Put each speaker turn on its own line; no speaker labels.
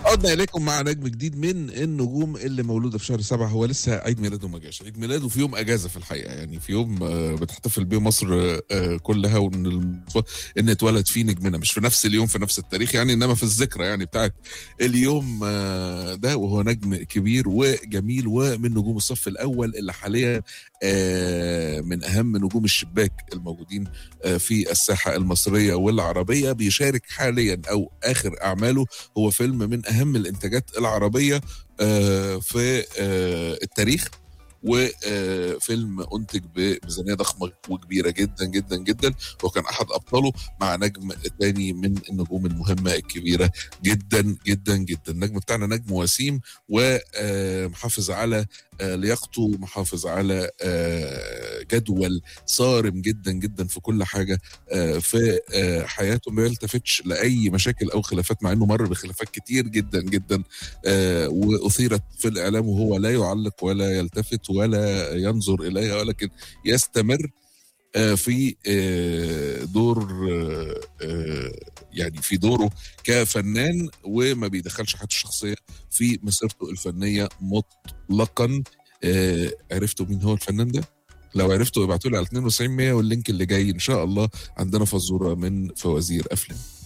عدنا اليكم مع نجم جديد من النجوم اللي مولوده في شهر سبعة هو لسه عيد ميلاده ما جاش عيد ميلاده في يوم اجازه في الحقيقه يعني في يوم آه، بتحتفل بيه مصر آه، كلها وان الم- ان اتولد فيه نجمنا مش في نفس اليوم في نفس التاريخ يعني انما في الذكرى يعني بتاعت اليوم آه، ده وهو نجم كبير وجميل ومن نجوم الصف الاول اللي حاليا آه، من اهم نجوم الشباك الموجودين آه، في الساحه المصريه والعربيه بيشارك حاليا او اخر اعماله هو فيلم من اهم الانتاجات العربيه آه، في آه، التاريخ وفيلم انتج بميزانيه ضخمه وكبيره جدا جدا جدا وكان احد ابطاله مع نجم تاني من النجوم المهمه الكبيره جدا جدا جدا النجم بتاعنا نجم وسيم ومحافظ على آه، لياقته محافظ على آه، جدول صارم جدا جدا في كل حاجه آه، في آه، حياته ما يلتفتش لاي مشاكل او خلافات مع انه مر بخلافات كتير جدا جدا آه، واثيرت في الاعلام وهو لا يعلق ولا يلتفت ولا ينظر اليها ولكن يستمر آه، في آه، دور آه، آه، يعني في دوره كفنان وما بيدخلش حياته الشخصيه في مسيرته الفنيه مطلقا آه، عرفتوا مين هو الفنان ده؟ لو عرفتوا ابعتوا لي على 92 100 واللينك اللي جاي ان شاء الله عندنا فزوره من فوازير افلام